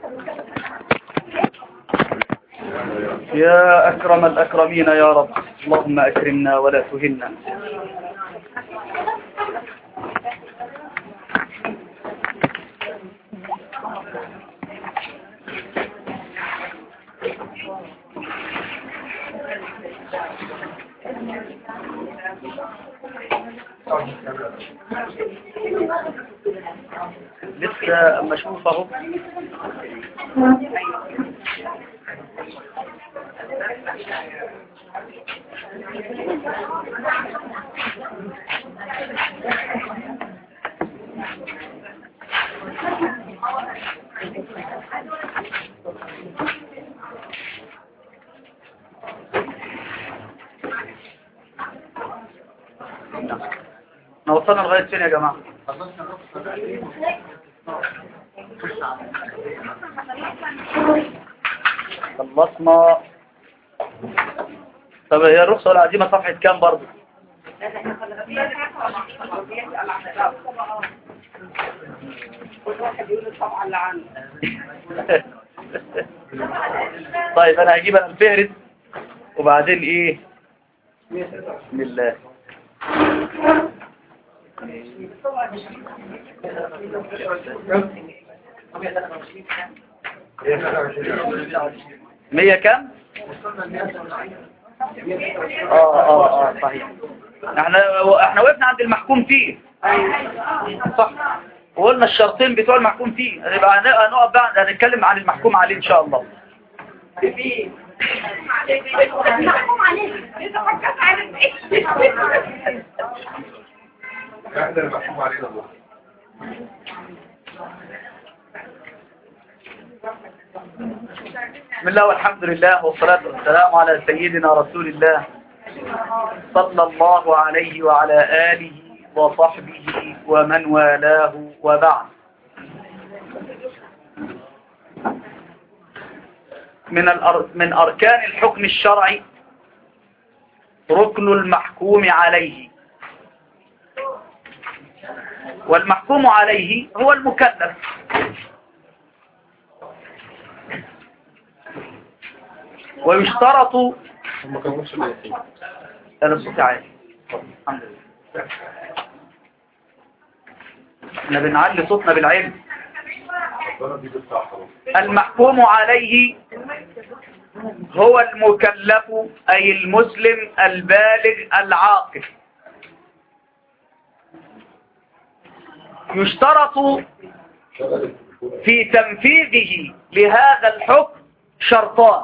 يا أكرم الأكرمين يا رب اللهم أكرمنا ولا تهنا لسه اما اشوف اهو احنا وصلنا لغاية فين يا جماعة خلصنا طب هي الرخصة والعزيمة صفحة كام برضه طيب انا هجيب انا الفهرس وبعدين ايه بسم الله مية كام اه اه اه صحيح احنا احنا وقفنا عند المحكوم فيه صح وقلنا الشرطين بتوع المحكوم فيه هنبقى هنقف بقى هنتكلم عن المحكوم عليه ان شاء الله محكوم عليك إذا فكرت عارف إيه احنا اللي محكوم علينا الله بسم الله والحمد لله والصلاة والسلام على سيدنا رسول الله صلى الله عليه وعلى آله وصحبه ومن والاه وبعد من الأر... من أركان الحكم الشرعي ركن المحكوم عليه والمحكوم عليه هو المكلف ويشترط هم كانوا نفس الوقت انا الصوت عالي الحمد لله احنا بنعلي صوتنا بالعلم الضرب دي بتاع خلاص المحكوم عليه هو المكلف أي المسلم البالغ العاقل يشترط شغل في تنفيذه لهذا الحكم شرطان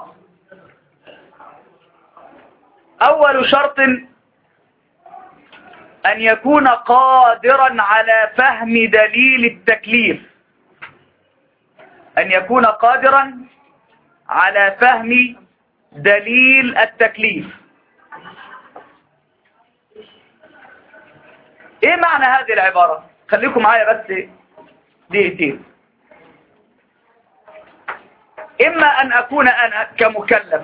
أول شرط أن يكون قادرا على فهم دليل التكليف أن يكون قادرا على فهم دليل التكليف ايه معنى هذه العبارة خليكم معايا بس دقيقتين اما ان اكون انا كمكلف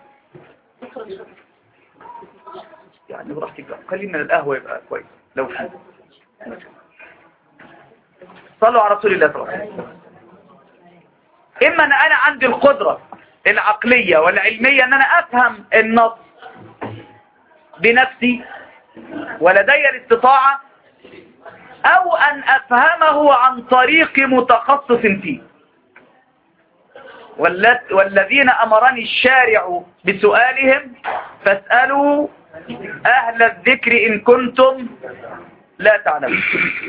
يعني براحتك بقى خلينا القهوة يبقى كويس لو في صلوا على رسول الله صلى الله عليه وسلم اما ان انا عندي القدرة العقلية والعلمية ان انا افهم النص بنفسي ولدي الاستطاعة او ان افهمه عن طريق متخصص فيه والذ- والذين امرني الشارع بسؤالهم فاسألوا اهل الذكر ان كنتم لا تعلمون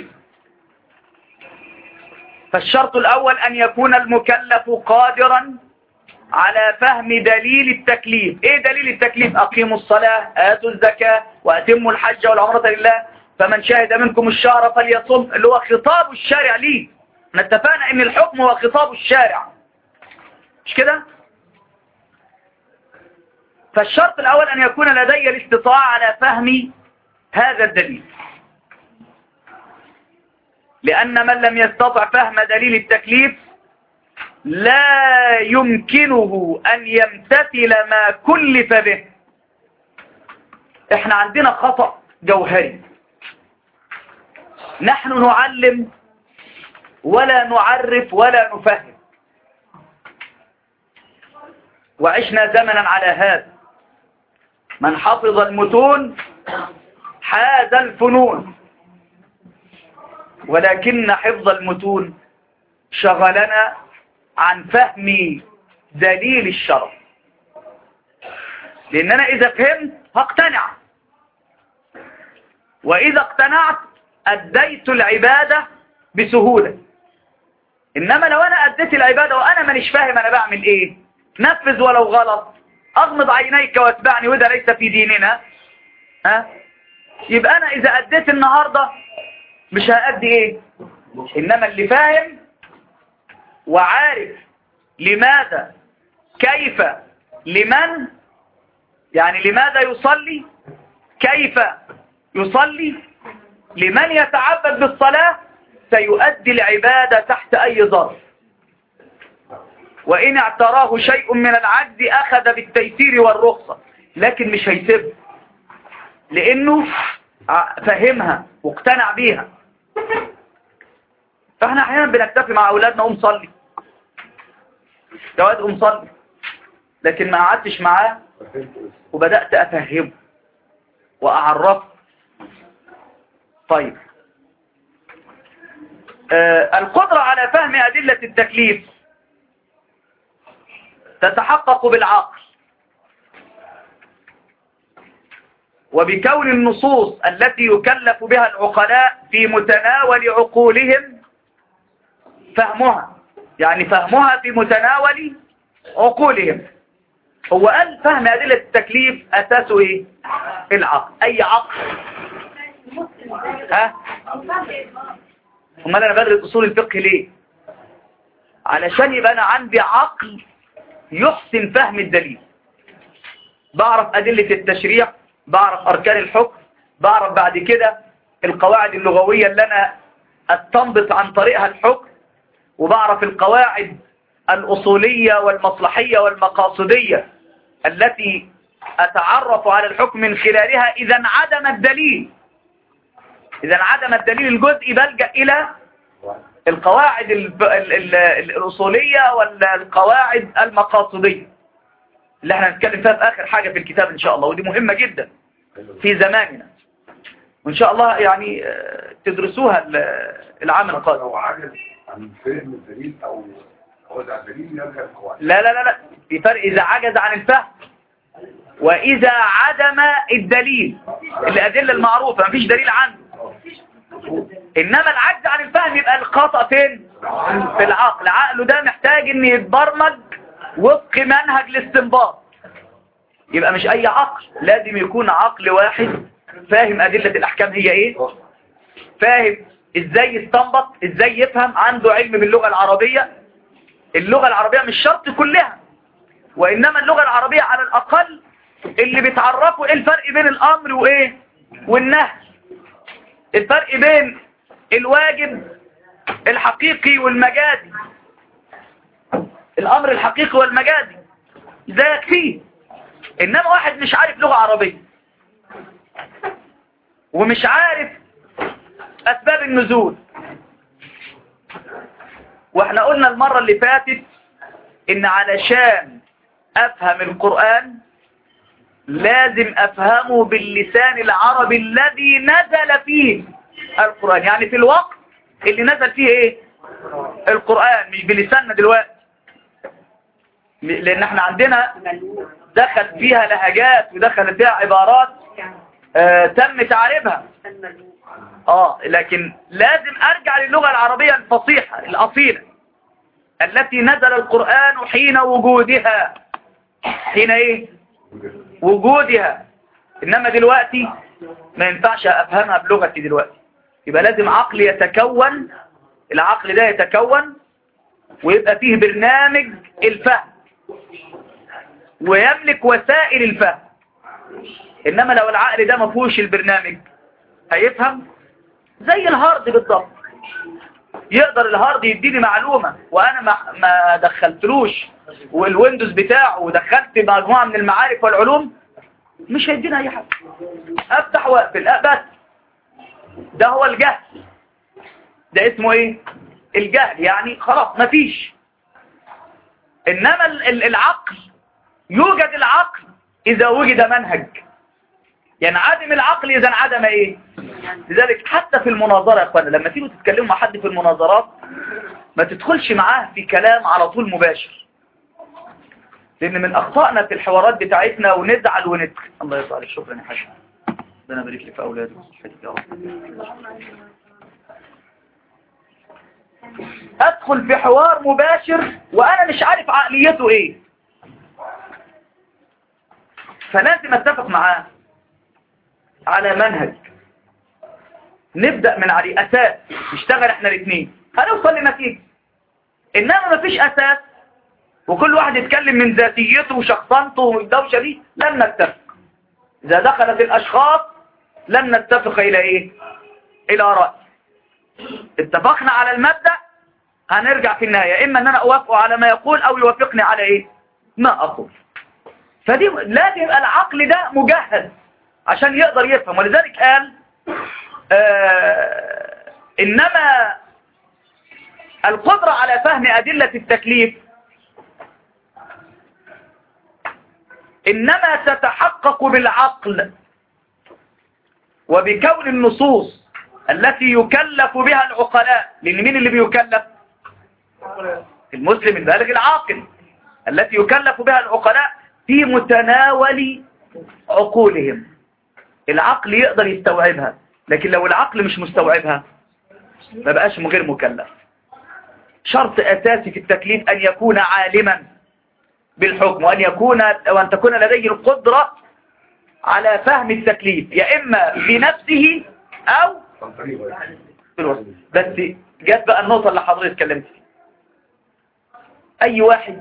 فالشرط الأول أن يكون المكلف قادرا على فهم دليل التكليف إيه دليل التكليف أقيموا الصلاة آتوا الزكاة وأتموا الحج والعمرة لله فمن شهد منكم الشهر فليصم اللي هو خطاب الشارع ليه احنا اتفقنا ان الحكم هو خطاب الشارع مش كده فالشرط الأول أن يكون لدي الاستطاعة على فهم هذا الدليل لأن من لم يستطع فهم دليل التكليف لا يمكنه أن يمتثل ما كلف به احنا عندنا خطأ جوهري نحن نعلم ولا نعرف ولا نفهم وعشنا زمنا على هذا من حفظ المتون حاز الفنون ولكن حفظ المتون شغلنا عن فهم دليل الشرع لأن أنا إذا فهمت هقتنع وإذا اقتنعت أديت العبادة بسهولة إنما لو أنا أديت العبادة وأنا مانيش فاهم أنا بعمل إيه نفذ ولو غلط أغمض عينيك واتبعني وده ليس في ديننا ها يبقى أنا إذا أديت النهاردة مش هأدي إيه إنما اللي فاهم وعارف لماذا كيف لمن يعني لماذا يصلي كيف يصلي لمن يتعبد بالصلاة سيؤدي العبادة تحت أي ظرف وإن اعتراه شيء من العجز أخذ بالتيسير والرخصة لكن مش هيسيب لأنه فهمها واقتنع بيها فاحنا احيانا بنكتفي مع أولادنا قوم صلي يا واد قوم صلي لكن ما قعدتش معاه وبدأت أفهمه وأعرفه طيب آه القدرة على فهم أدلة التكليف تتحقق بالعقل وبكون النصوص التي يكلف بها العقلاء في متناول عقولهم فهمها يعني فهمها في متناول عقولهم هو قال فهم أدلة التكليف أساسه إيه؟ العقل أي عقل ها؟ امال أنا بدرس أصول الفقه ليه؟ علشان يبقى أنا عندي عقل يحسن فهم الدليل بعرف أدلة التشريع بعرف أركان الحكم بعرف بعد كده القواعد اللغوية اللي أنا أستنبط عن طريقها الحكم وبعرف القواعد الأصولية والمصلحية والمقاصدية التي أتعرف على الحكم من خلالها إذا انعدم الدليل إذا انعدم الدليل الجزئي بلجأ إلى القواعد ال ال ال الأصولية والقواعد المقاصدية اللي احنا هنتكلم فيها في آخر حاجة في الكتاب إن شاء الله ودي مهمة جدا في زماننا وإن شاء الله يعني تدرسوها العام القادم لو عجز عن فهم الدليل او وضع الدليل يرجع القواعد لا لا لا لا في فرق إذا عجز عن الفهم وإذا عدم الدليل الأدلة المعروفة مفيش دليل عنه إنما العجز عن الفهم يبقى الخطأ فين في العقل عقله ده محتاج ان يتبرمج وفق منهج الاستنباط يبقى مش أي عقل لازم يكون عقل واحد فاهم أدلة الأحكام هي إيه فاهم إزاي يستنبط إزاي يفهم عنده علم باللغة العربية اللغة العربية مش شرط كلها وإنما اللغة العربية على الأقل اللي بتعرفوا إيه الفرق بين الأمر وإيه والنهي الفرق بين الواجب الحقيقي والمجازي الأمر الحقيقي والمجازي ده يكفيه إنما واحد مش عارف لغة عربية ومش عارف أسباب النزول واحنا قلنا المرة اللي فاتت ان علشان افهم القرآن لازم افهمه باللسان العربي الذي نزل فيه القرآن يعني في الوقت اللي نزل فيه ايه القرآن مش بلساننا دلوقتي لان احنا عندنا دخل فيها لهجات ودخل فيها عبارات آه تم تعريبها اه لكن لازم ارجع للغة العربية الفصيحة الاصيلة التي نزل القرآن حين وجودها حين ايه وجودها انما دلوقتي ما ينفعش افهمها بلغتي دلوقتي يبقى لازم عقل يتكون العقل ده يتكون ويبقى فيه برنامج الفهم ويملك وسائل الفهم انما لو العقل ده ما فيهوش البرنامج هيفهم زي الهارد بالضبط يقدر الهارد يديني معلومة وانا ما, ما دخلتلوش والويندوز بتاعه ودخلت مجموعة من المعارف والعلوم مش هيدينا اي حاجة افتح واقفل أه بس ده هو الجهل ده اسمه ايه الجهل يعني خلاص مفيش انما العقل يوجد العقل إذا وجد منهج ينعدم العقل إذا انعدم إيه لذلك حتى في المناظرة يا أخوانا لما تيجوا تتكلموا مع حد في المناظرات ما تدخلش معاه في كلام على طول مباشر لأن من أخطائنا في الحوارات بتاعتنا ونزعل ونتخ الله يرضى عليك شكرا يا حاج ربنا يبارك لي في أولادي وصحتك يا رب أدخل في حوار مباشر وأنا مش عارف عقليته إيه فلازم أتفق معاه على منهج نبدأ من عليه أساس نشتغل احنا الاثنين هنوصل لنتيجة إنما مفيش أساس وكل واحد يتكلم من ذاتيته وشخصنته والدوشة دي لن نتفق إذا دخلت الأشخاص لن نتفق إلى إيه إلى رأي اتفقنا على المبدأ هنرجع في النهاية إما أن أنا أوافقه على ما يقول أو يوافقني على إيه ما أقول فدي لازم يبقى العقل ده مجهز عشان يقدر يفهم ولذلك قال آه إنما القدرة على فهم أدلة التكليف إنما تتحقق بالعقل وبكون النصوص التي يكلف بها العقلاء لأن مين اللي بيكلف المسلم البالغ العاقل التي يكلف بها العقلاء في متناول عقولهم العقل يقدر يستوعبها لكن لو العقل مش مستوعبها ما بقاش غير مكلف شرط أساسي في التكليف أن يكون عالما بالحكم وأن, يكون وأن تكون لديه القدرة على فهم التكليف يا إما بنفسه أو عن طريق غيره. بالوصف بس جت بقى النقطة اللي حضرتك اتكلمت فيها أي واحد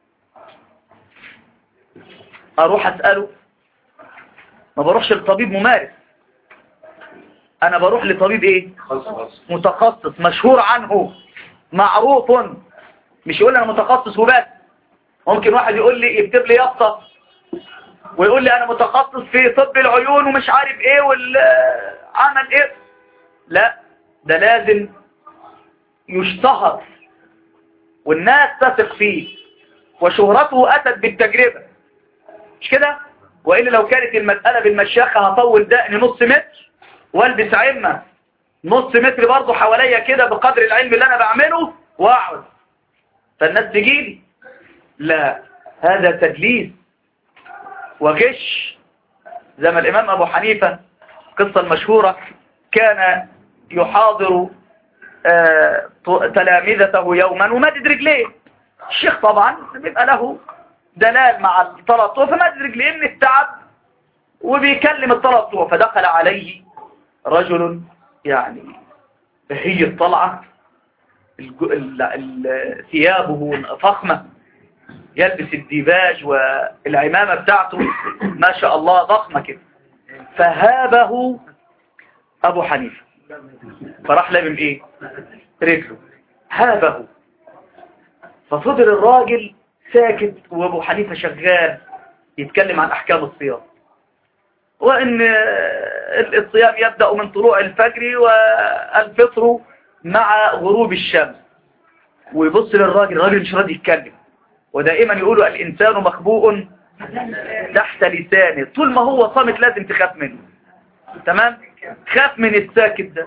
أروح أسأله ما بروحش لطبيب ممارس أنا بروح لطبيب إيه خلاص خلاص متخصص مشهور عنه معروف مش يقول انا متخصص وبس ممكن واحد يقول لي يكتب لي يافطه ويقول لي انا متخصص في طب العيون ومش عارف ايه والعمل ايه لا ده لازم يشتهر والناس تثق فيه وشهرته اتت بالتجربة مش كده وإلا لو كانت المسألة بالمشيخة هطول دقني نص متر والبس عمة نص متر برضه حواليا كده بقدر العلم اللي انا بعمله واقعد فالناس تجيلي لا هذا تدليس وغش زي ما الامام ابو حنيفة القصة المشهورة كان يحاضر آه، تلامذته يوما ومدد رجليه الشيخ طبعا بيبقى له دلال مع الطلب فمدد رجليه من التعب وبيكلم الطلب فدخل عليه رجل يعني هي الطلعة الج- ال- ال- ثيابه فخمة يلبس الديباج والعمامة بتاعته ما شاء الله ضخمة كده فهابه أبو حنيفة فراح لابم إيه رجله هابه ففضل الراجل ساكت وأبو حنيفة شغال يتكلم عن أحكام الصيام وأن الصيام يبدأ من طلوع الفجر والفطر مع غروب الشمس ويبص للراجل الراجل مش راضي يتكلم ودائما يقولوا الإنسان مخبوء تحت لسانه طول ما هو صامت لازم تخاف منه تمام خاف من الساكت ده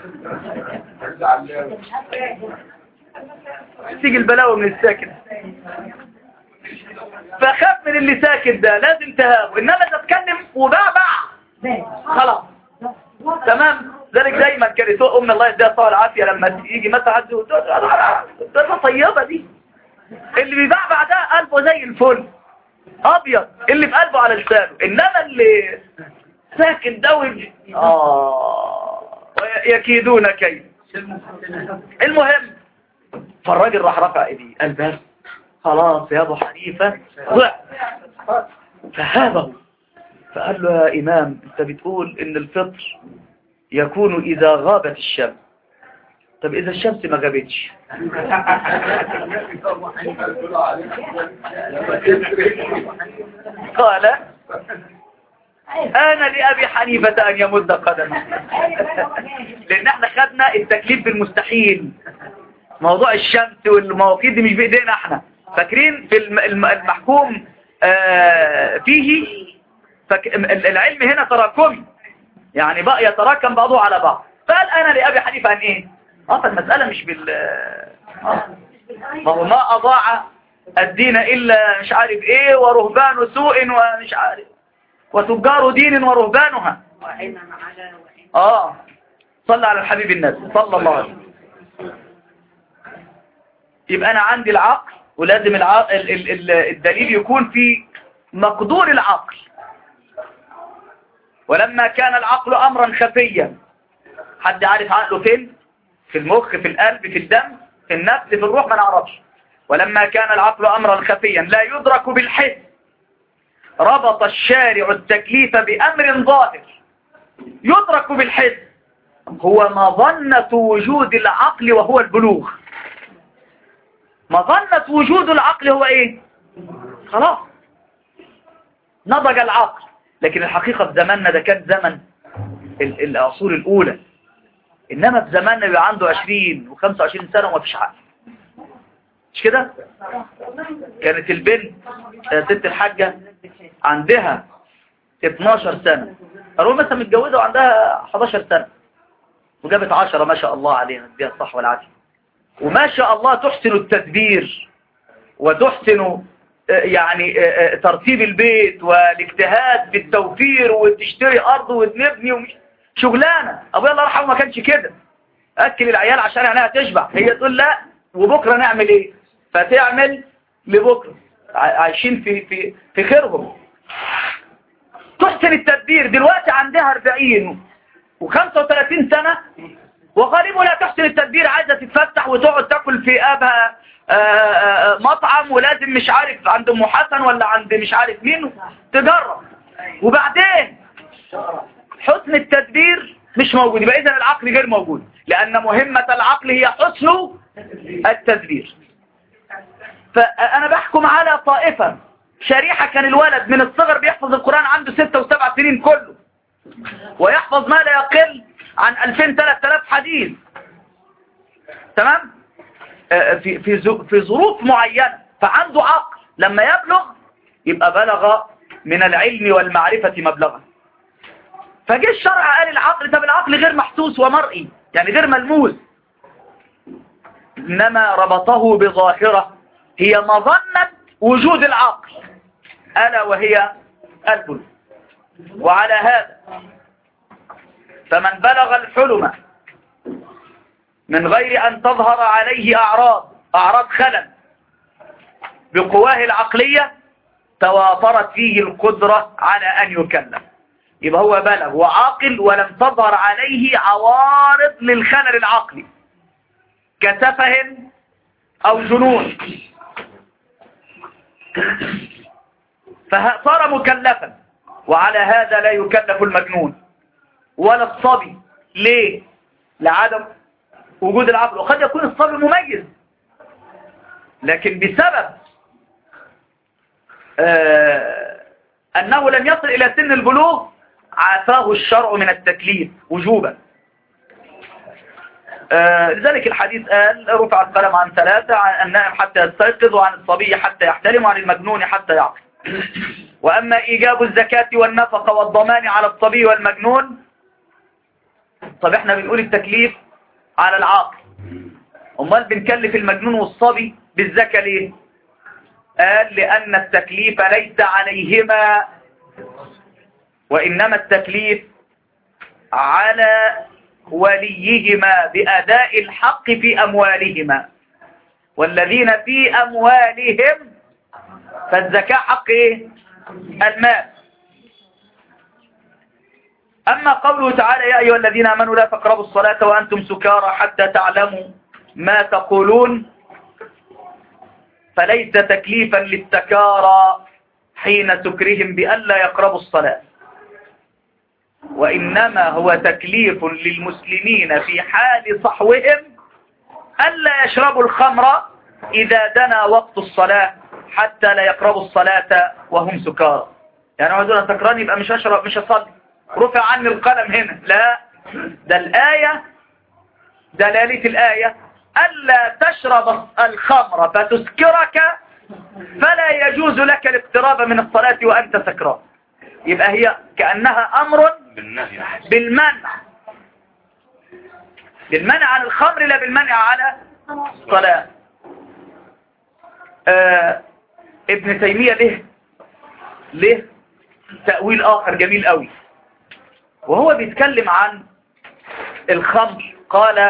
تيجي البلاوة من الساكت فخاف من اللي ساكت ده لازم تهابه انما تتكلم وبعبع خلاص تمام ذلك دايما كانت ام الله يديها الصحه والعافيه لما يجي مثلا حد يقول ده ده طيبه دي اللي بيبعبع ده قلبه زي الفل ابيض اللي في قلبه على لسانه انما اللي ساكت ده ويجي اه يكيدون كيد المهم فالراجل راح رفع ايديه قال بس خلاص يا ابو حنيفه ضع فهابه فقال له يا إمام أنت بتقول إن الفطر يكون إذا غابت الشمس طب إذا الشمس ما غابتش قال أنا لأبي حنيفة أن يمد قدمه لأن احنا خدنا التكليف بالمستحيل موضوع الشمس والمواقيت دي مش بإيدينا احنا فاكرين في الم- الم- المحكوم آه، فيه فك... ال- العلم هنا تراكمي يعني بقى يتراكم بعضه على بعض فقال انا لابي حنيفه عن ايه اه فالمساله مش بال آه. ما هو ما اضاع الدين الا مش عارف ايه ورهبان سوء ومش عارف وتجار دين ورهبانها وعين على وعين اه صلى على الحبيب النبي صلى الله عليه وسلم يبقى انا عندي العقل ولازم العقل ال ال ال الدليل يكون في مقدور العقل ولما كان العقل امرا خفيا حد عارف عقله فين في المخ في القلب في الدم في النفس في الروح ما نعرفش ولما كان العقل امرا خفيا لا يدرك بالحس ربط الشارع التكليف بامر ظاهر يدرك بالحس هو مظنة وجود العقل وهو البلوغ مظنة وجود العقل هو ايه خلاص نضج العقل لكن الحقيقة في زماننا ده كان زمن ال- العصور الأولى إنما في زماننا بيبقى عنده 20 و25 سنة وما فيش عقل مش كده كانت البنت آه، ست الحاجة عندها 12 سنة قالوا مثلا متجوزة وعندها 11 سنة وجابت 10 ما شاء الله عليها دي الصح والعافية وما شاء الله تحسن التدبير وتحسن آه، يعني آه، آه، ترتيب البيت والاجتهاد في التوفير وتشتري أرض وتبني ومش شغلانة أبويا الله يرحمه ما كانش كده أكل العيال عشان عينها تشبع هي تقول لا وبكرة نعمل إيه فتعمل لبكرة ع- عايشين في في في خيرهم تحسن التدبير دلوقتي عندها 40 و35 سنة وغالبا لا تحسن التدبير عايزة تتفتح وتقعد تاكل في ابها آه، آه، مطعم ولازم مش عارف عند ام حسن ولا عند مش عارف مين تجرب وبعدين حسن التدبير مش موجود يبقى اذا العقل غير موجود لان مهمة العقل هي حسن التدبير فانا بحكم على طائفة شريحة كان الولد من الصغر بيحفظ القرآن عنده ستة وسبع سنين كله ويحفظ ما لا يقل عن 2000 3000 حديث تمام آه، في في ظ- في ظروف معينة فعنده عقل لما يبلغ يبقى بلغ من العلم والمعرفة مبلغا فجه الشرع قال العقل طب العقل غير محسوس ومرئي يعني غير ملموس إنما ربطه بظاهرة هي مظنة وجود العقل ألا وهي البلوغ وعلى هذا فمن بلغ الحلم من غير أن تظهر عليه أعراض أعراض خلل بقواه العقلية توافرت فيه القدرة على أن يكلم يبقى هو بلغ وعاقل ولم تظهر عليه عوارض للخلل العقلي كسفه أو جنون فصار مكلفا وعلى هذا لا يكلف المجنون ولا الصبي ليه لعدم وجود العقل وقد يكون الصبي مميز لكن بسبب آه أنه لم يصل إلى سن البلوغ عافاه الشرع من التكليف وجوبا آه لذلك الحديث قال رفع القلم عن ثلاثة عن النائم حتى يستيقظ وعن الصبي حتى يحتلم وعن المجنون حتى يعقل وأما إيجاب الزكاة والنفقة والضمان على الصبي والمجنون طب احنا بنقول التكليف على العاقل امال بنكلف المجنون والصبي بالزكاة ليه قال لأن التكليف ليس عليهما وإنما التكليف على وليهما بأداء الحق في أموالهما والذين في أموالهم فالزكاة حق إيه؟ المال أما قوله تعالى يا أيها الذين آمنوا لا تقربوا الصلاة وأنتم سكارى حتى تعلموا ما تقولون فليس تكليفا للسكارى حين سكرهم بألا يقربوا الصلاة وإنما هو تكليف للمسلمين في حال صحوهم ألا يشربوا الخمر إذا دنا وقت الصلاة حتى لا يقربوا الصلاة وهم سكارى يعني عاوزون سكران يبقى مش هشرب مش هصلي رفع عني القلم هنا لا ده الآية دلالة الآية ألا تشرب الخمر فتسكرك فلا يجوز لك الاقتراب من الصلاة وأنت سكران يبقى هي كأنها أمر بالنهي بالمنع بالمنع عن الخمر لا بالمنع على الصلاة آه ابن تيمية له له تأويل آخر جميل قوي وهو بيتكلم عن الخمر قال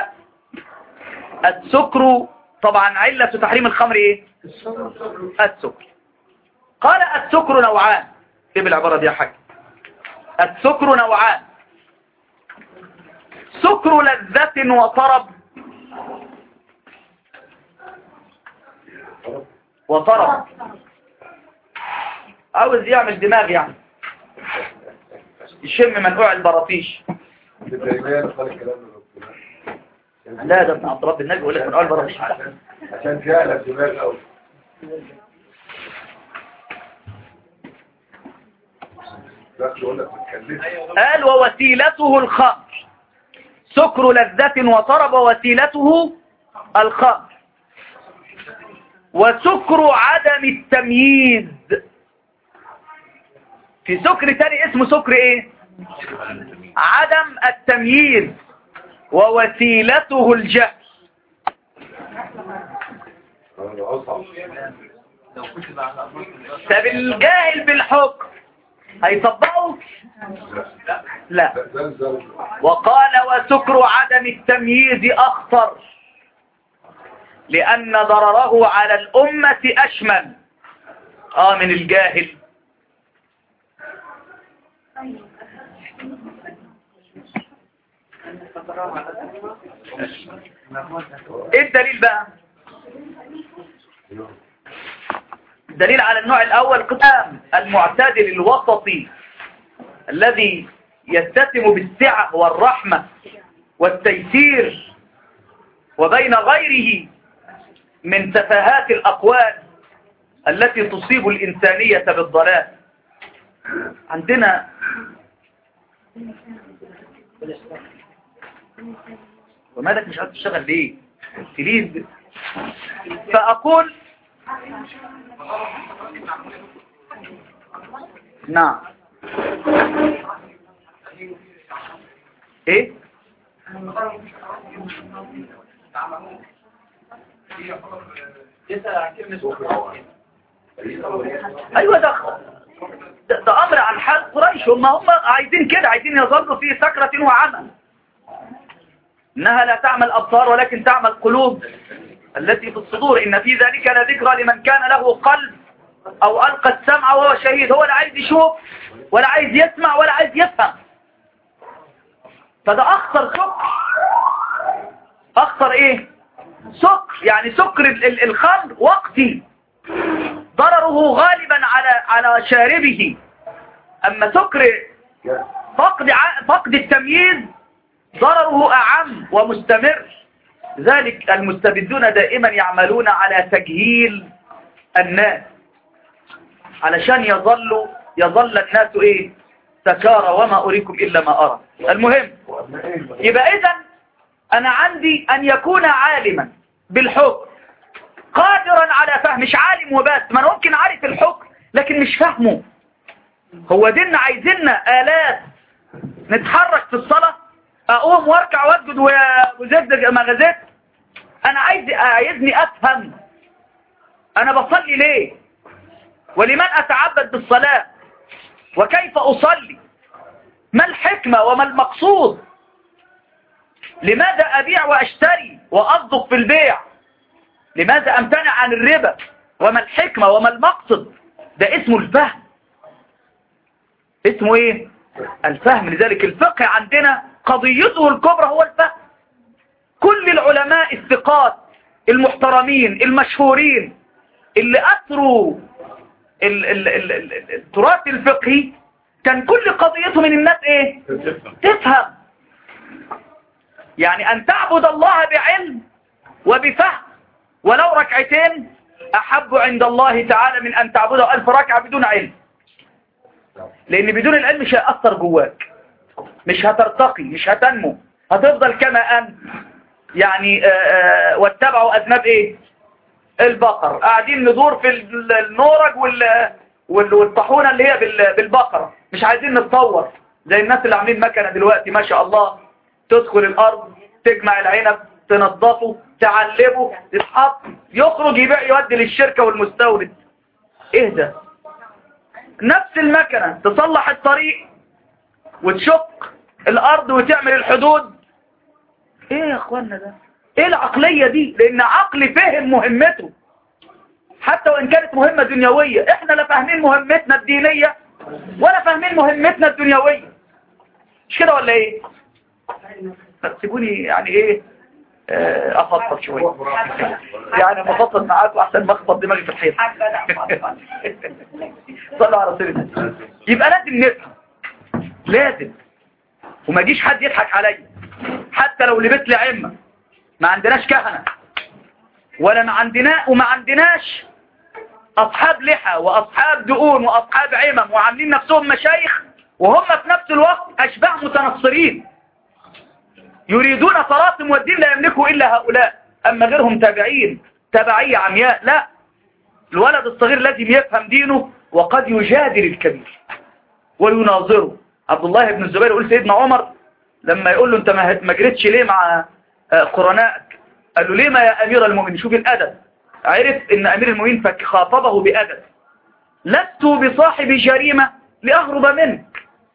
السكر طبعا علة تحريم الخمر ايه السكر قال السكر نوعان ايه بالعبارة دي يا حاج السكر نوعان سكر لذة وطرب وطرب عاوز يعمل دماغ يعني يشم منقوع البراطيش ابن تيمية قال الكلام ده لا ده ابن عبد رب النبي يقول لك منقوع البراطيش عشان عشان فعلا دماغ قوي لا يقول لك ما تكلمش قال ووسيلته الخمر سكر لذة وطرب وسيلته الخمر وسكر عدم التمييز في سكر تاني اسمه سكر ايه عدم التمييز ووسيلته الجهل أنا أصعب طب الجاهل بالحكم هيطبقه لا لا زلزل وقال وسكر عدم التمييز أخطر لأن ضرره على الأمة أشمل آه من الجاهل ايه الدليل بقى الدليل على النوع الأول قدام المعتدل الوسطي الذي يتسم بالسعة والرحمة والتيسير وبين غيره من تفاهات الأقوال التي تصيب الإنسانية بالضلال عندنا ومالك مش عارف تشتغل ليه تريد فأقول نعم ايه ايوه ده ده, ده امر عن حال قريش هم هم عايزين كده عايزين يظلوا في سكرة وعمى انها لا تعمل ابصار ولكن تعمل قلوب التي في الصدور ان في ذلك لذكرى لمن كان له قلب او القى السمع وهو شهيد هو لا عايز يشوف ولا عايز يسمع ولا عايز يفهم فده اخطر سكر اخطر ايه سكر يعني سكر ال- ال- الخمر وقتي ضرره غالبا على على شاربه اما سكر فقد ع- فقد التمييز ضرره اعم ومستمر ذلك المستبدون دائما يعملون على تجهيل الناس علشان يظلوا يظل الناس ايه سكارى وما اريكم الا ما ارى المهم يبقى اذا انا عندي ان يكون عالما بالحكم قادرا على فهم مش عالم وبس ما انا ممكن عارف الحكم لكن مش فاهمه هو ديننا عايزيننا آلات نتحرك في الصلاة اقوم واركع واسجد و- وزد مغازات انا عايز عايزني افهم انا بصلي ليه ولمن اتعبد بالصلاة وكيف اصلي ما الحكمة وما المقصود لماذا ابيع واشتري واصدق في البيع لماذا امتنع عن الربا وما الحكمة وما المقصد ده اسمه الفهم اسمه ايه الفهم لذلك الفقه عندنا قضيته الكبرى هو الفهم كل العلماء الثقات المحترمين المشهورين اللي أثروا ال- ال- ال- ال- التراث الفقهي كان كل قضيتهم ان الناس ايه تفهم يعني ان تعبد الله بعلم وبفهم ولو ركعتين احب عند الله تعالى من ان تعبده الف ركعة بدون علم لان بدون العلم مش هيأثر جواك مش هترتقي مش هتنمو هتفضل كما أنت يعني آه، آه، واتبعوا أذناب إيه البقر قاعدين ندور في ال- النورج وال وال- والطاحونه اللي هي بال- بالبقرة مش عايزين نتطور زي الناس اللي عاملين مكنة دلوقتي ما شاء الله تدخل الارض تجمع العنب تنظفه تعلبه يتحط يخرج يبيع يودي للشركة والمستورد ايه ده نفس المكنة تصلح الطريق وتشق الارض وتعمل الحدود ايه يا اخوانا ده ايه العقلية دي لان عقل فهم مهمته حتى وان كانت مهمة دنيوية احنا لا فاهمين مهمتنا الدينية ولا فاهمين مهمتنا الدنيوية مش كده ولا ايه سيبوني يعني ايه آه، افضل شوية يعني مفضل معاكم احسن ما اخبط دماغي في الحيط صلوا على رسول الله يبقى لازم نفهم لازم وما يجيش حد يضحك عليا حتى لو لبس لي عمة ما عندناش كهنة ولا ما عندنا وما عندناش اصحاب لحى واصحاب دقون واصحاب عمم وعاملين نفسهم مشايخ وهم في نفس الوقت اشباه متنصرين يريدون طلاسم والدين لا يملكه الا هؤلاء اما غيرهم تابعين تبعية عمياء لا الولد الصغير لازم يفهم دينه وقد يجادل الكبير ويناظره عبد الله بن الزبير يقول سيدنا عمر لما يقول له انت ما ما جريتش ليه مع آه، قرنائك قال له ليه ما يا امير المؤمنين شوف الادب عرف ان امير المؤمنين فخاطبه بادب لست بصاحب جريمة لاهرب منك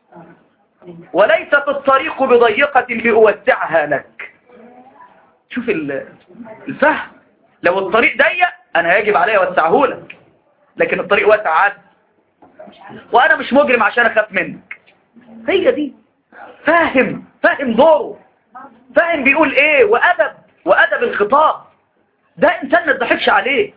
وليست الطريق بضيقة لأوسعها لك شوف ال- الفهم لو الطريق ضيق انا يجب علي اوسعه لك لكن الطريق واسع عاد وانا مش مجرم عشان اخاف منك هي دي فاهم فاهم دوره فاهم بيقول ايه وادب وادب الخطاب ده انسان ما تضحكش عليه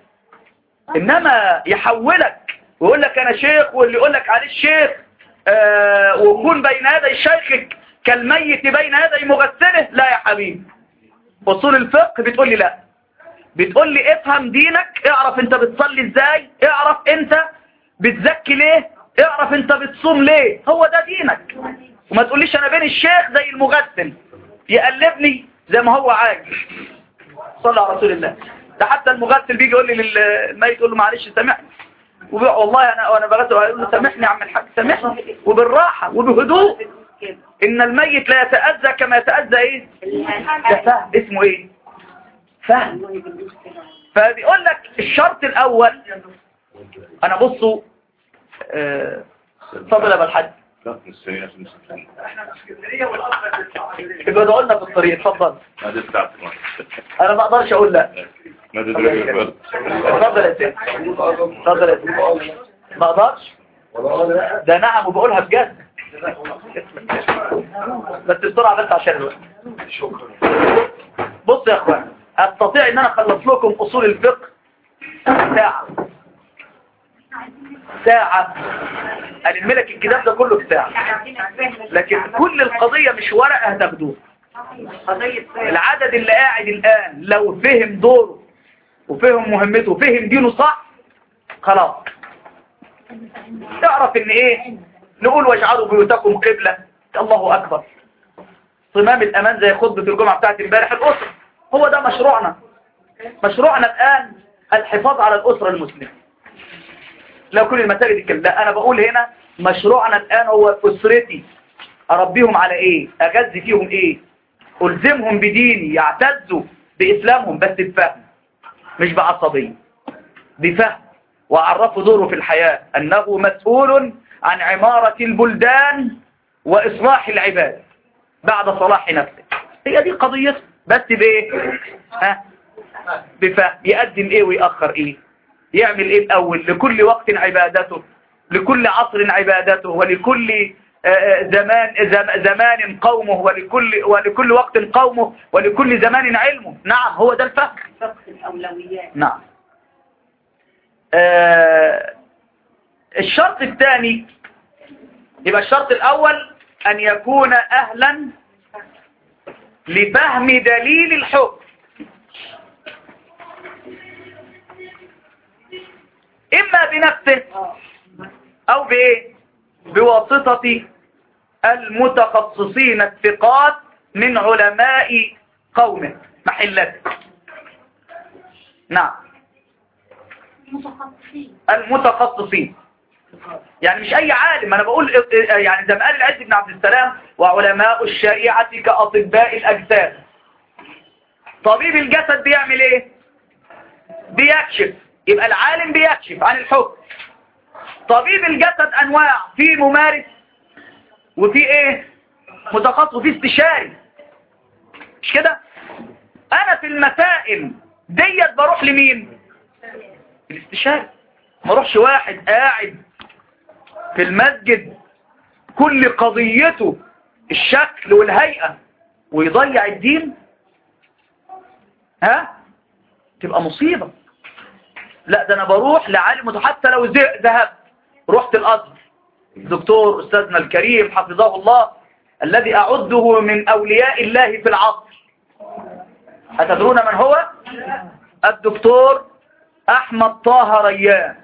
انما يحولك ويقول لك انا شيخ واللي يقول لك عليه الشيخ آه وكون بين يدي الشيخ كالميت بين يدي مغسله لا يا حبيبي اصول الفقه بتقول لي لا بتقول لي افهم دينك اعرف انت بتصلي ازاي اعرف انت بتزكي ليه اعرف انت بتصوم ليه هو ده دينك وما تقوليش انا بين الشيخ زي المغسل يقلبني زي ما هو عايز صلى على رسول الله ده حتى المغسل بيجي يقول لي للميت يقول له معلش سامحني وبيقول والله انا وانا بغسل اقول له سامحني يا عم الحاج سامحني وبالراحه وبهدوء ان الميت لا يتاذى كما يتاذى ايه ده فهم اسمه ايه فهم فبيقول لك الشرط الاول انا بصوا آه، اتفضل يا ابو الحاج لا السريع في المسكين يبقى ادعوا لنا في الطريق اتفضل هذا بتاعت انا ما اقدرش اقول لا ما تدري الفرد اتفضل يا سيدي اتفضل يا سيدي ما اقدرش ده نعم وبقولها بجد بس بسرعه بس عشان الوقت بص يا اخوان استطيع ان انا اخلص لكم اصول الفقه ساعه ساعه الم لك الكتاب ده كله في ساعه لكن كل القضيه مش ورقه هتاخدوها العدد اللي قاعد الآن لو فهم دوره وفهم مهمته وفهم دينه صح خلاص تعرف ان ايه نقول واجعلوا بيوتكم قبلة الله اكبر صمام الامان زي خطبة الجمعة بتاعت امبارح الاسرة هو ده مشروعنا مشروعنا الان الحفاظ على الاسرة المسلمة لو كل المساجد الكلام لا انا بقول هنا مشروعنا الان هو اسرتي اربيهم على ايه اغذي فيهم ايه ألزمهم بديني يعتزوا بإسلامهم بس بفهم مش بعصبية بفهم وأعرفوا دوره في الحياة أنه مسؤول عن عمارة البلدان وإصلاح العباد بعد صلاح نفسه هي دي قضيته بس بإيه ها بفهم يقدم إيه ويأخر إيه يعمل إيه الأول لكل وقت عبادته لكل عصر عبادته ولكل آه، زمان زم- زمان قومه ولكل ولكل وقت قومه ولكل زمان علمه نعم هو ده الفهم فقه الأولويات نعم آه، الشرط الثاني يبقى الشرط الأول أن يكون أهلا لفهم دليل الحكم إما بنفسه أو بإيه بواسطة المتخصصين الثقات من علماء قومه محلته نعم متخصصين المتخصصين يعني مش اي عالم انا بقول يعني زي ما قال العز بن عبد السلام وعلماء الشريعة كأطباء الأجساد طبيب الجسد بيعمل ايه بيكشف يبقى العالم بيكشف عن الحكم طبيب الجسد انواع في ممارس وفي ايه متخصص وفي استشاري مش كده انا في المسائل ديت بروح لمين الاستشاري ما اروحش واحد قاعد في المسجد كل قضيته الشكل والهيئة ويضيع الدين ها تبقى مصيبة لا ده انا بروح لعالم مت- حتى لو زه- ذهبت رحت الازهر الدكتور استاذنا الكريم حفظه الله الذي اعده من اولياء الله في العصر أتدرون من هو الدكتور احمد طه ريان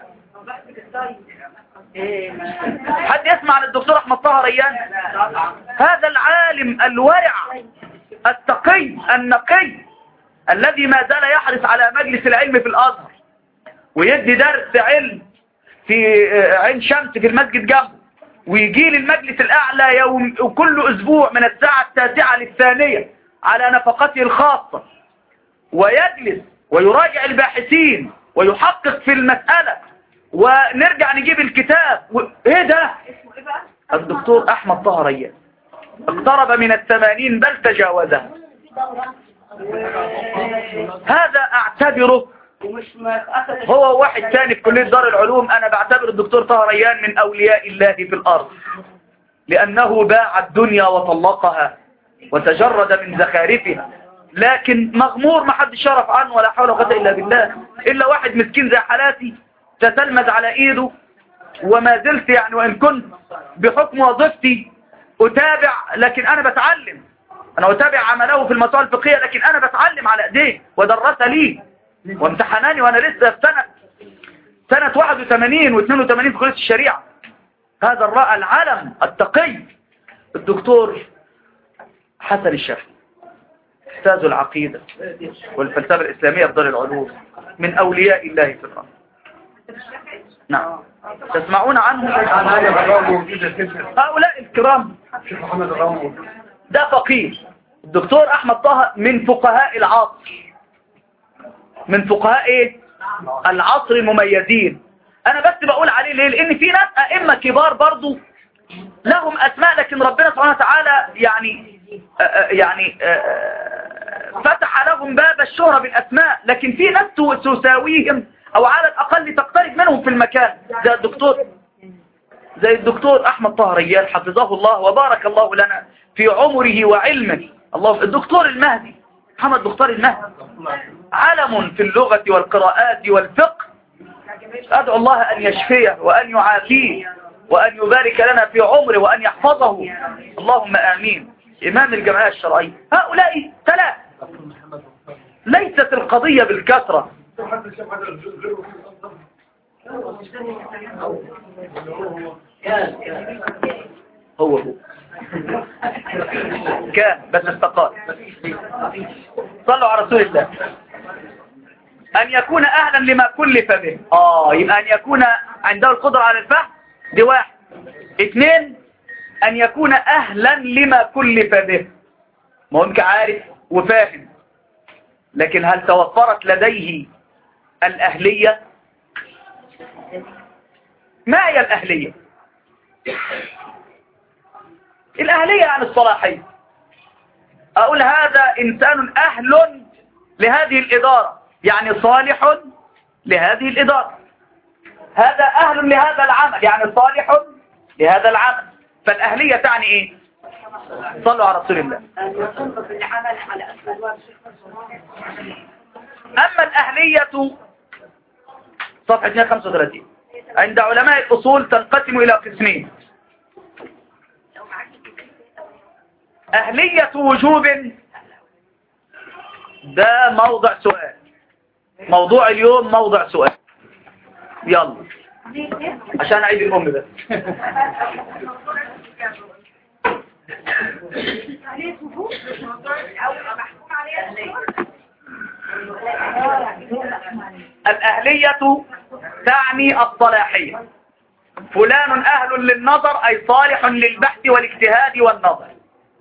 حد يسمع عن الدكتور احمد طه ريان هذا العالم الورع التقي النقي الذي ما زال يحرص على مجلس العلم في الازهر ويدي درس علم في آه، عين شمس في المسجد جنبه ويجي للمجلس الاعلى يوم كل اسبوع من الساعة التاسعة للثانية على نفقته الخاصة ويجلس ويراجع الباحثين ويحقق في المسألة ونرجع نجيب الكتاب و... ايه ده الدكتور احمد طه ريان اقترب من الثمانين بل تجاوزها هذا اعتبره هو واحد تاني في كلية دار العلوم انا بعتبر الدكتور طه ريان من اولياء الله في الارض لانه باع الدنيا وطلقها وتجرد من زخارفها لكن مغمور ما حد شرف عنه ولا حول ولا قوه الا بالله الا واحد مسكين زي حالاتي تتلمذ على ايده وما زلت يعني وان كنت بحكم وظيفتي اتابع لكن انا بتعلم انا اتابع عمله في المسائل الفقهيه لكن انا بتعلم على ايديه ودرس لي وامتحناني وانا لسه في سنه سنه 81 و82 في كليه الشريعه هذا الرأى العلم التقي الدكتور حسن الشافعي استاذ العقيدة والفلسفة الإسلامية في دار العلوم من أولياء الله في الأرض نعم تسمعون عنه محمد الرام موجود يا سيدنا هؤلاء الكرام الشيخ محمد الرام موجود ده فقيه الدكتور أحمد طه من فقهاء العصر من فقهاء ايه العصر المميزين انا بس بقول عليه ليه لان في ناس ائمه كبار برضو لهم اسماء لكن ربنا سبحانه وتعالى يعني آه، آه، يعني آه، فتح لهم باب الشهرة بالاسماء لكن في ناس تو- تساويهم او على الاقل تقترب منهم في المكان زي الدكتور زي الدكتور احمد طه ريال حفظه الله وبارك الله لنا في عمره وعلمه الله الدكتور المهدي محمد دكتور المهدي علم في اللغة والقراءات والفقه أدعو الله أن يشفيه وأن يعافيه وأن يبارك لنا في عمره وأن يحفظه اللهم آمين إمام الجمعية الشرعية هؤلاء ثلاث ليست القضية بالكثرة حتى الشيخ محمد الزهر هو هو كان بس استقال صلوا على رسول الله أن يكون أهلا لما كلف به آه يبقى أن يكون عنده القدرة على الفهم دي واحد اثنين أن يكون أهلا لما كلف به ممكن عارف وفاهم لكن هل توفرت لديه الأهلية ما هي الأهلية الأهلية عن الصلاحية أقول هذا إنسان أهل لهذه الإدارة يعني صالح لهذه الإدارة هذا أهل لهذا العمل يعني صالح لهذا العمل فالأهلية تعني إيه صلوا على رسول الله أما الأهلية صفحة 135 عند علماء الأصول تنقسم إلى قسمين أهلية وجوب ده موضع سؤال موضوع اليوم موضع سؤال يلا عشان أعيد الأم بس الأهلية تعني الصلاحية فلان أهل للنظر أي صالح للبحث والاجتهاد والنظر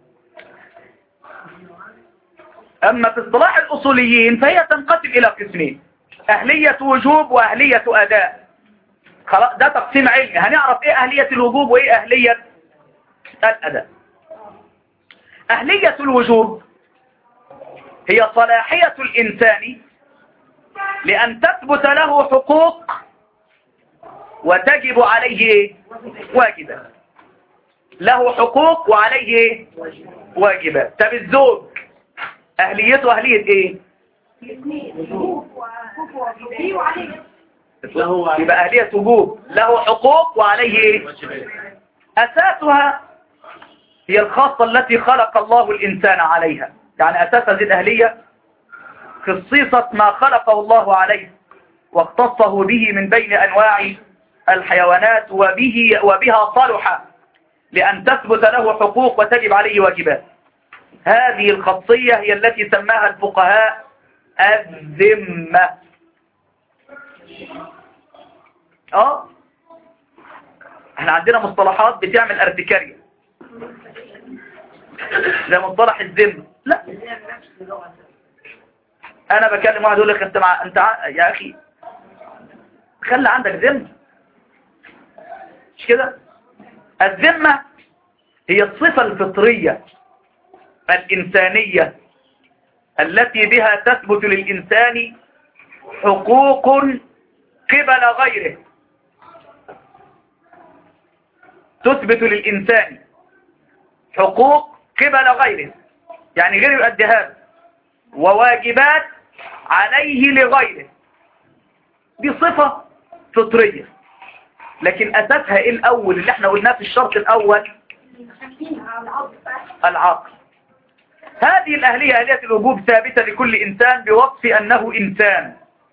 أما في اصطلاح الأصوليين فهي تنقسم إلى قسمين أهلية وجوب وأهلية أداء خلاص ده تقسيم علمي هنعرف إيه أهلية الوجوب وإيه أهلية الأداء أهلية الوجوب هي صلاحية الإنسان لأن تثبت له حقوق وتجب عليه إيه؟ واجبات له حقوق وعليه إيه؟ واجبات طب الزوج أهليته أهلية إيه يبقى أهلية وجوب له حقوق وعليه إيه أساسها هي الخاصة التي خلق الله الإنسان عليها يعني أساس هذه الأهلية خصيصة ما خلقه الله عليه واختصه به من بين أنواع الحيوانات وبه وبها صلح لأن تثبت له حقوق وتجب عليه واجبات هذه الخاصية هي التي سماها الفقهاء الذمة اه احنا عندنا مصطلحات بتعمل ارتكارية زي مصطلح الذمة لا انا بكلم واحد يقول لك انت مع... انت ع... يا اخي خلي عندك ذمة مش كده الذمة هي الصفة الفطرية الإنسانية التي بها تثبت للإنسان حقوق قبل غيره تثبت للإنسان حقوق قبل غيره يعني غير يؤديها وواجبات عليه لغيره دي صفة فطرية لكن أساسها إيه الأول اللي احنا قلناه في الشرط الأول العقل هذه الأهلية أهلية الوجوب ثابتة لكل إنسان بوصف أنه إنسان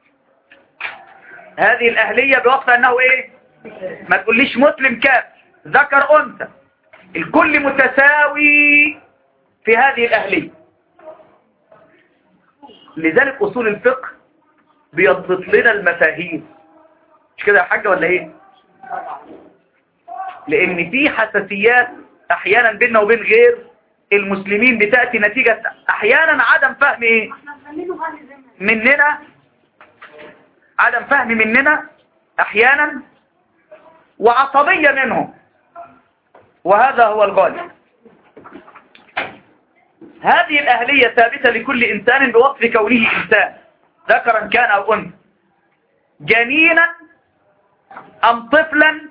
هذه الأهلية بوصف أنه إيه ما تقوليش مسلم كاف ذكر أنثى الكل متساوي في هذه الأهلية لذلك أصول الفقه بيضبط لنا المفاهيم مش كده يا حاجة ولا إيه لأن في حساسيات أحيانا بيننا وبين غير المسلمين بتأتي نتيجة أحيانا عدم فهم إيه مننا عدم فهم مننا أحيانا وعصبية منهم وهذا هو الغالب هذه الأهلية ثابتة لكل إنسان بوصف كونه إنسان ذكرا كان أو أنثى جنينا أم طفلا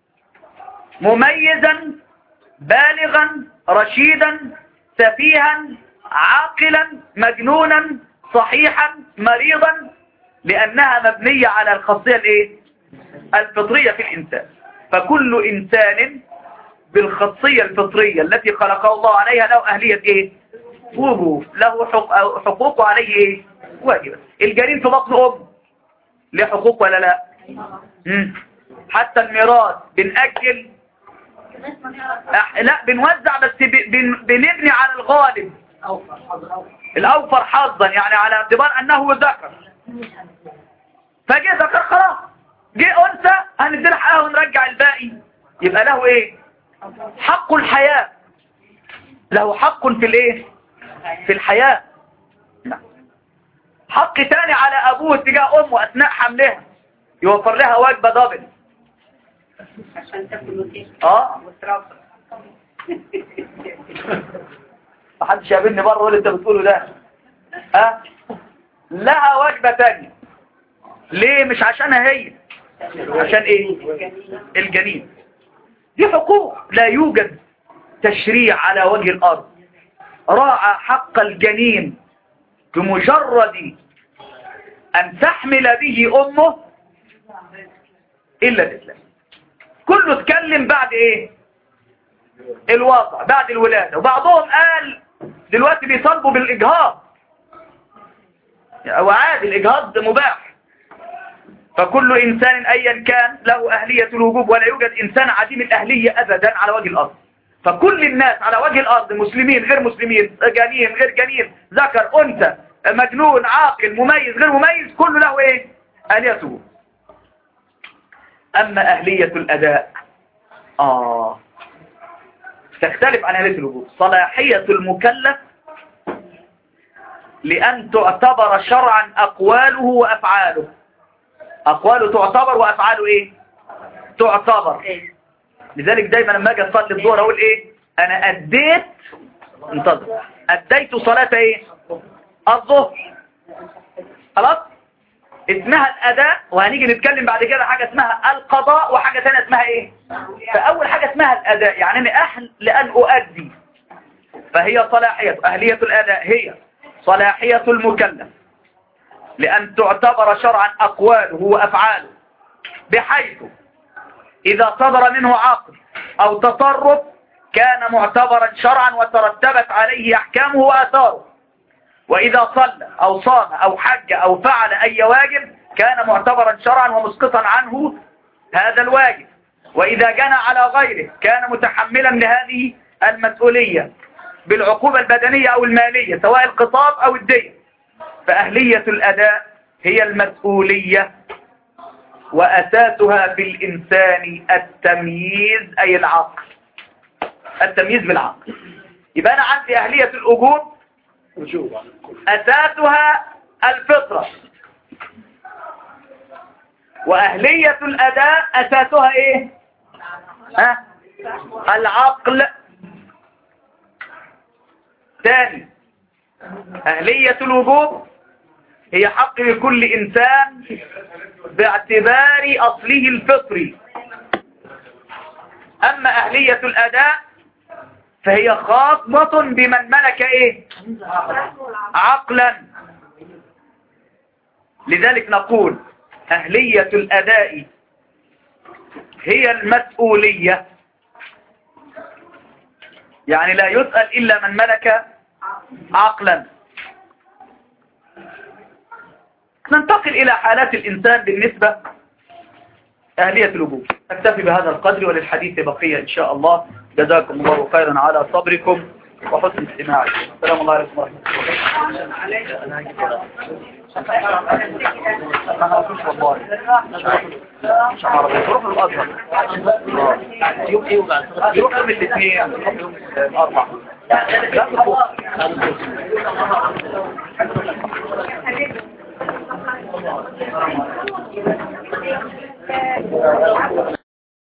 مميزا بالغا رشيدا سفيها عاقلا مجنونا صحيحا مريضا لأنها مبنية على الخاصية الايه الفطرية في الإنسان فكل إنسان بالخاصية الفطرية التي خلقه الله عليها له أهلية ايه وجوب له حقوق عليه ايه واجبة الجنين في بطن أم له حقوق ولا لا مم. حتى الميراث بنأجل أح... لا بنوزع بس ب... بن... بنبني على الغالب الأوفر حظا يعني على اعتبار أنه ذكر فجاء ذكر خلاص جه أنثى هندي حقها ونرجع الباقي يبقى له إيه حق الحياة له حق في الإيه في الحياة حق تاني على أبوه تجاه أمه أثناء حملها يوفر لها وجبة دبل عشان تاكل اه وترافق محدش يقابلني بره يقول انت بتقوله ده ها لها وجبة تانية ليه مش عشانها هي عشان ايه الجنين دي حقوق لا يوجد تشريع على وجه الارض راعى حق الجنين بمجرد ان تحمل به امه الا الاسلام كله اتكلم بعد ايه الوضع بعد الولادة وبعضهم قال دلوقتي بيطالبوا بالاجهاض وعادي الاجهاض مباح فكل انسان ايا كان له اهلية الوجوب ولا يوجد انسان عديم الاهلية ابدا على وجه الارض فكل الناس على وجه الارض مسلمين غير مسلمين جنين غير جنين ذكر انثى مجنون عاقل مميز غير مميز كله له ايه أهلية الوجوب أما أهلية الأداء آه تختلف عن أهلية الوجوب صلاحية المكلف لأن تعتبر شرعا أقواله وأفعاله أقواله تعتبر وأفعاله إيه تعتبر لذلك دايما لما أجي أصلي الظهر أقول إيه أنا أديت انتظر أديت صلاة إيه الظهر خلاص اسمها الأداء وهنيجي نتكلم بعد كده حاجة اسمها القضاء وحاجة ثانيه اسمها ايه فأول حاجة اسمها الأداء يعني أنا أهل لأن أؤدي فهي صلاحية أهلية الأداء هي صلاحية المكلف لأن تعتبر شرعا أقواله وأفعاله بحيث إذا صدر منه عقل أو تصرف كان معتبرا شرعا وترتبت عليه أحكامه وآثاره وإذا صلى أو صام أو حج أو فعل أي واجب كان معتبرا شرعا ومسقطا عنه هذا الواجب وإذا جنى على غيره كان متحملا لهذه المسؤولية بالعقوبة البدنية أو المالية سواء القطاب أو الدين فأهلية الأداء هي المسؤولية وأساسها في الإنسان التمييز أي العقل التمييز بالعقل يبقى أنا عندي أهلية الأجور أساسها الفطرة وأهلية الأداء أساسها إيه ها؟ العقل ثاني أهلية الوجوب هي حق لكل إنسان باعتبار أصله الفطري أما أهلية الأداء فهي خاصة بمن ملك إيه عقلا لذلك نقول أهلية الأداء هي المسؤولية يعني لا يسأل إلا من ملك عقلا ننتقل إلى حالات الإنسان بالنسبة أهلية الوجوب أكتفي بهذا القدر وللحديث بقية إن شاء الله جزاكم الله خيرا على صبركم وحسن استماعكم السلام الله عليكم ورحمة الله مش عارف يروح الأزهر يوم ايه وبعد يروح يوم الاثنين يوم الأربع لا